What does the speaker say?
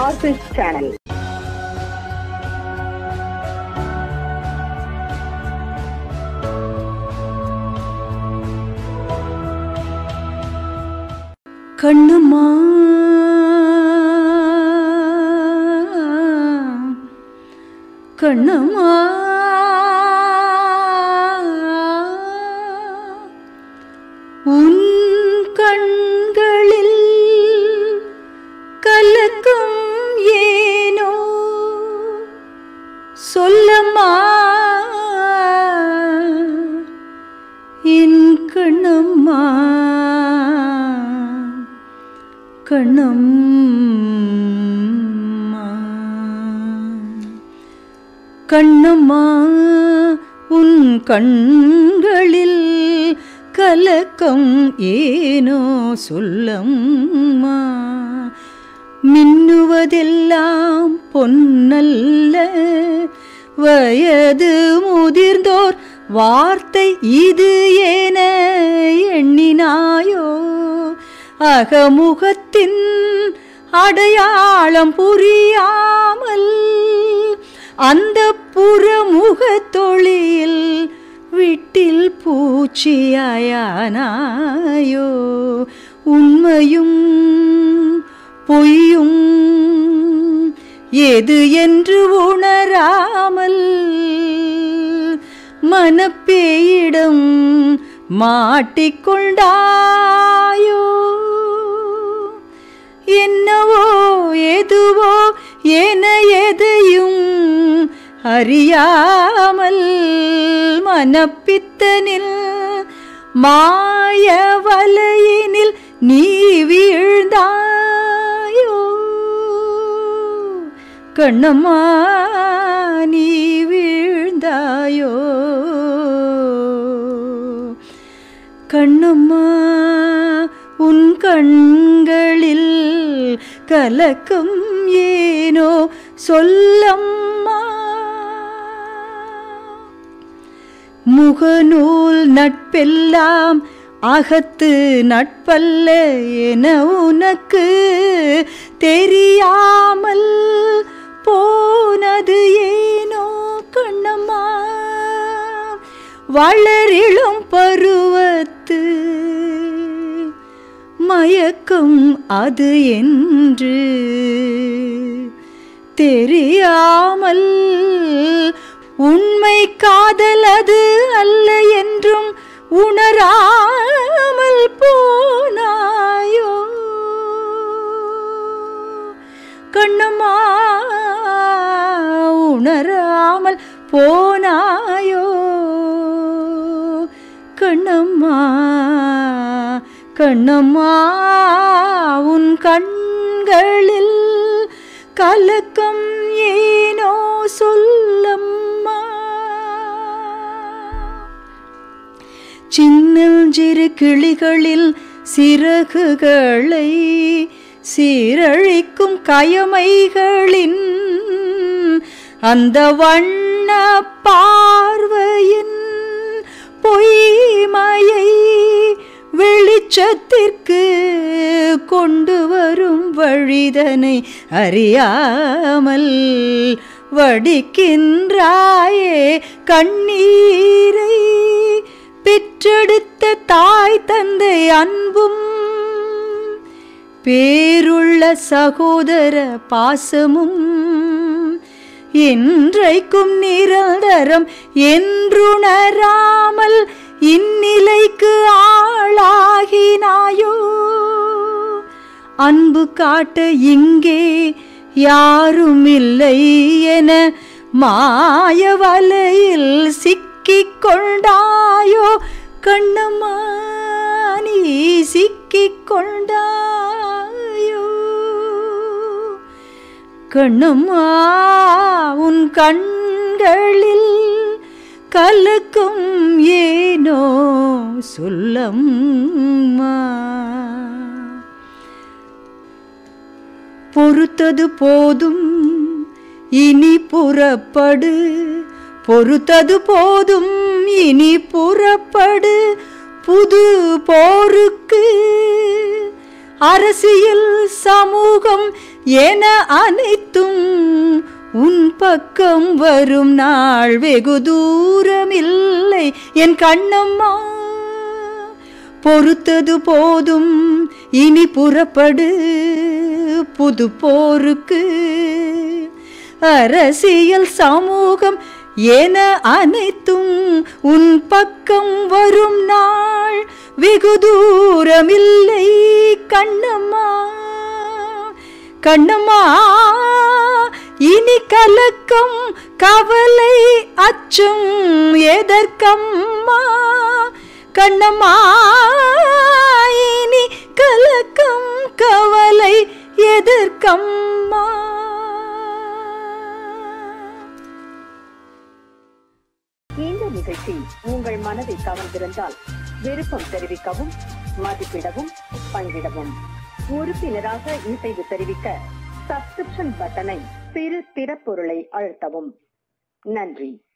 Sources channel. கண்ணுமா Kannamma உன் கண்களில் கலக்கம் ஏனோ சொல்லம்மா என் கண்ணம்மா கண்ணம்மா கண்ணம்மா உன் கண்களில் கலக்கம் ஏனோ சொல்லம்மா மின்னுவதெல்லாம் பொன்னல்ல வயது முதிர்ந்தோர் வார்த்தை இது என எண்ணினாயோ அகமுகத்தின் அடையாளம் புரியாமல் அந்த புறமுகத் தொழில் விட்டில் பூச்சியாயானாயோ உண்மையும் பொய்யும் எது என்று உணராமல் மனப்பேயிடம் மாட்டிக்கொண்டாயோ என்னவோ எதுவோ என எதையும் அறியாமல் மனப்பித்தனில் மாய வலையினில் நீ வீழ்ந்தாயோ கண்ணம்மா நீ வீழ்ந்தாயோ கண்ணம்மா உன் கண்களில் கலக்கம் ஏனோ சொல்லம்மா முகநூல் நட்பெல்லாம் அகத்து நட்பல்ல என உனக்கு தெரியாமல் போனது ஏனோ கண்ணம்மா வளரிளும் பருவத்து மயக்கம் அது என்று தெரியாமல் உண்மை காதல் அது அல்ல என்றும் உணராமல் போனாயோ கண்ணம்மா உணராமல் போனாயோ கண்ணம்மா கண்ணம்மா உன் கண்களில் கலக்கம் ஏனோ சொல்லம்மா சின்னஞ்சிறு கிளிகளில் சிறகுகளை சீரழிக்கும் கயமைகளின் அந்த வண்ண பார்வையின் பொய்மையை வெளிச்சத்திற்கு கொண்டு வரும் வழிதனை அறியாமல் வடிக்கின்றாயே கண்ணீரை பெற்றெடுத்த தாய் தந்தை அன்பும் பேருள்ள சகோதர பாசமும் என்றைக்கும் நிரந்தரம் என்றுணராமல் இந்நிலைக்கு ஆளாகினாயோ அன்பு காட்ட இங்கே யாரும் இல்லை என மாய வலையில் சிக்கிக் கொண்டாயோ கண்ணம்மா நீ சிக்கிக் கொண்டாயோ கண்ணம்மா உன் கண்களில் கலக்கும் ஏனோ சொல்லம்மா பொறுத்தது போதும் இனி புறப்படு பொறுத்தது போதும் இனி புறப்படு புது போருக்கு அரசியல் சமூகம் என அனைத்தும் உன் பக்கம் வரும் நாள் வெகு தூரமில்லை என் கண்ணம்மா பொறுத்தது போதும் இனி புறப்படு புது போருக்கு அரசியல் சமூகம் என அனைத்தும் உன் பக்கம் வரும் நாள் வெகு தூரமில்லை கண்ணம்மா கண்ணம்மா இனி கலக்கம் கவலை அச்சம் எதற்கம்மா கண்ணம்மா இனி கலக்கம் கவலை எதற்கம்மா இந்த நிகழ்ச்சி உங்கள் மனதை கவர்ந்திருந்தால் விருப்பம் தெரிவிக்கவும் மதிப்பிடவும் பங்கிடவும் உறுப்பினராக இசைவு தெரிவிக்க சப்ஸ்கிரிப்ஷன் பட்டனை சிறு திறப்பொருளை அழுத்தவும் நன்றி